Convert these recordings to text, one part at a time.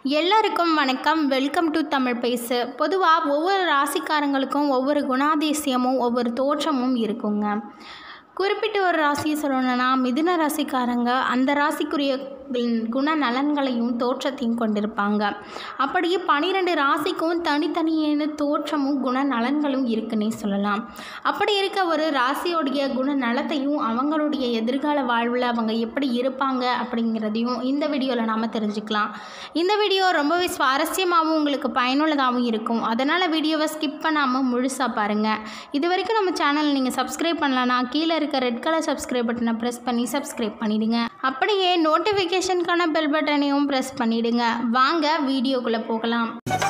எல்லாருக்கும் வணக்கம் welcome to Tamil பேசு பொதுவாக ஒவ்வொரு ராசிக்காரங்களுக்கும் ஒவ்வொரு குணாதிசயமும் ஒவ்வொரு தோற்றமும் இருக்குங்க குறிப்பிட்ட ஒரு ராசியை சொல்லணும்னா மிதுன ராசிக்காரங்க அந்த ராசிக்குரிய குண நலன்களையும் தோற்றத்தையும் கொண்டிருப்பாங்க அப்படியே பனிரெண்டு ராசிக்கும் தனித்தனியான தோற்றமும் குண நலன்களும் இருக்குன்னே சொல்லலாம் அப்படி இருக்க ஒரு ராசியோடைய குண நலத்தையும் அவங்களுடைய எதிர்கால வாழ்வில் அவங்க எப்படி இருப்பாங்க அப்படிங்கிறதையும் இந்த வீடியோவில் நாம் தெரிஞ்சுக்கலாம் இந்த வீடியோ ரொம்பவே சுவாரஸ்யமாகவும் உங்களுக்கு பயனுள்ளதாகவும் இருக்கும் அதனால் வீடியோவை ஸ்கிப் பண்ணாமல் முழுசாக பாருங்கள் இது வரைக்கும் நம்ம சேனல் நீங்கள் சப்ஸ்கிரைப் பண்ணலன்னா கீழே இருக்க ரெட் கலர் சப்ஸ்கிரைப் பட்டனை ப்ரெஸ் பண்ணி சப்ஸ்கிரைப் பண்ணிடுங்க அப்படியே நோட்டிஃபிகேஷனுக்கான பெல் பட்டனையும் ப்ரெஸ் பண்ணிடுங்க வாங்க வீடியோக்குள்ளே போகலாம்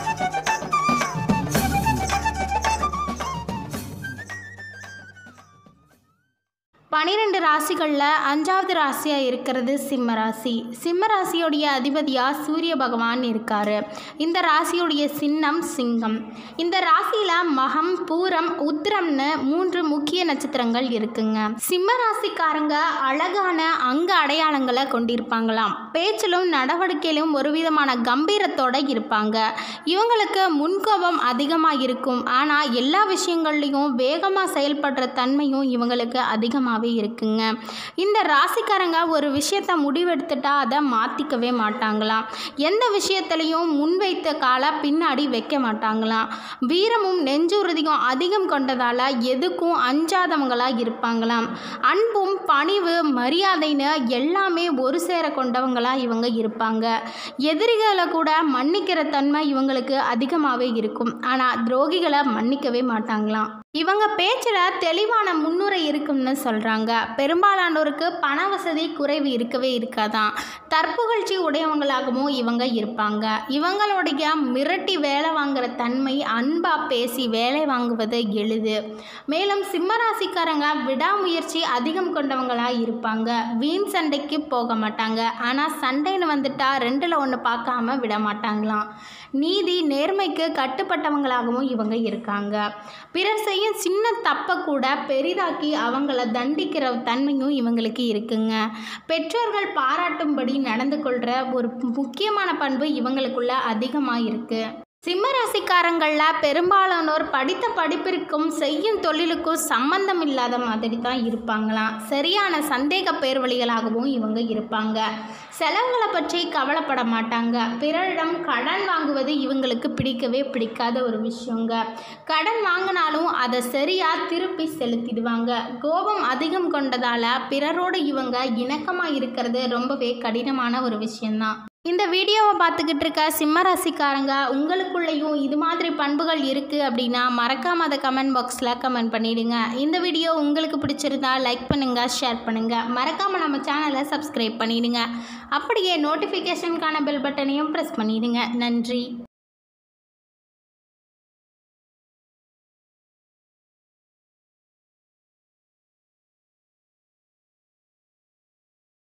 பனிரெண்டு ராசிகளில் அஞ்சாவது ராசியாக இருக்கிறது சிம்ம ராசி சிம்ம ராசியோடைய அதிபதியாக சூரிய பகவான் இருக்கார் இந்த ராசியுடைய சின்னம் சிங்கம் இந்த ராசியில் மகம் பூரம் உத்திரம்னு மூன்று முக்கிய நட்சத்திரங்கள் இருக்குங்க சிம்ம ராசிக்காரங்க அழகான அங்க அடையாளங்களை கொண்டிருப்பாங்களாம் பேச்சிலும் நடவடிக்கையிலும் ஒரு விதமான கம்பீரத்தோட இருப்பாங்க இவங்களுக்கு முன்கோபம் அதிகமாக இருக்கும் ஆனால் எல்லா விஷயங்கள்லையும் வேகமாக செயல்படுற தன்மையும் இவங்களுக்கு அதிகமாகவே இருக்குங்க இந்த ராசிக்காரங்க ஒரு விஷயத்தை முடிவெடுத்துட்டா அதை மாற்றிக்கவே மாட்டாங்களாம் எந்த விஷயத்துலையும் முன்வைத்த கால பின்னாடி வைக்க மாட்டாங்களாம் வீரமும் நெஞ்சுறுதியும் அதிகம் கொண்டதால் எதுக்கும் அஞ்சாதவங்களாக இருப்பாங்களாம் அன்பும் பணிவு மரியாதைன்னு எல்லாமே ஒரு சேர கொண்டவங்களாக இவங்க இருப்பாங்க எதிரிகளை கூட மன்னிக்கிற தன்மை இவங்களுக்கு அதிகமாகவே இருக்கும் ஆனால் துரோகிகளை மன்னிக்கவே மாட்டாங்களாம் இவங்க பேச்சில் தெளிவான முன்னுரை இருக்கும்னு சொல்கிறாங்க பெரும்பாலானோருக்கு பண வசதி குறைவு இருக்கவே இருக்காதான் தற்புகழ்ச்சி உடையவங்களாகவும் இவங்க இருப்பாங்க இவங்களுடைய மிரட்டி வேலை வாங்குற தன்மை அன்பாக பேசி வேலை வாங்குவது எளிது மேலும் சிம்மராசிக்காரங்க விடாமுயற்சி அதிகம் கொண்டவங்களாக இருப்பாங்க வீண் சண்டைக்கு போக மாட்டாங்க ஆனால் சண்டைன்னு வந்துட்டா ரெண்டில் ஒன்று பார்க்காம விட மாட்டாங்களாம் நீதி நேர்மைக்கு கட்டுப்பட்டவங்களாகவும் இவங்க இருக்காங்க பிறர் செய்யும் சின்ன தப்பை கூட பெரிதாக்கி அவங்கள தண்டிக்கிற தன்மையும் இவங்களுக்கு இருக்குங்க பெற்றோர்கள் பாராட்டும்படி நடந்து கொள்கிற ஒரு முக்கியமான பண்பு இவங்களுக்குள்ள அதிகமாக இருக்குது சிம்ம ராசிக்காரங்களில் பெரும்பாலானோர் படித்த படிப்பிற்கும் செய்யும் தொழிலுக்கும் சம்பந்தம் இல்லாத மாதிரி தான் இருப்பாங்களாம் சரியான சந்தேக பேர்வழிகளாகவும் இவங்க இருப்பாங்க செலவுகளை பற்றி கவலைப்பட மாட்டாங்க பிறரிடம் கடன் வாங்குவது இவங்களுக்கு பிடிக்கவே பிடிக்காத ஒரு விஷயங்க கடன் வாங்கினாலும் அதை சரியாக திருப்பி செலுத்திடுவாங்க கோபம் அதிகம் கொண்டதால் பிறரோடு இவங்க இணக்கமாக இருக்கிறது ரொம்பவே கடினமான ஒரு விஷயந்தான் இந்த வீடியோவை பார்த்துக்கிட்டு இருக்க சிம்ம ராசிக்காரங்க உங்களுக்குள்ளேயும் இது மாதிரி பண்புகள் இருக்குது அப்படின்னா மறக்காமல் அதை கமெண்ட் பாக்ஸில் கமெண்ட் பண்ணிவிடுங்க இந்த வீடியோ உங்களுக்கு பிடிச்சிருந்தா லைக் பண்ணுங்கள் ஷேர் பண்ணுங்கள் மறக்காமல் நம்ம சேனலை சப்ஸ்கிரைப் பண்ணிவிடுங்க அப்படியே நோட்டிஃபிகேஷனுக்கான பெல் பட்டனையும் ப்ரெஸ் பண்ணிவிடுங்க நன்றி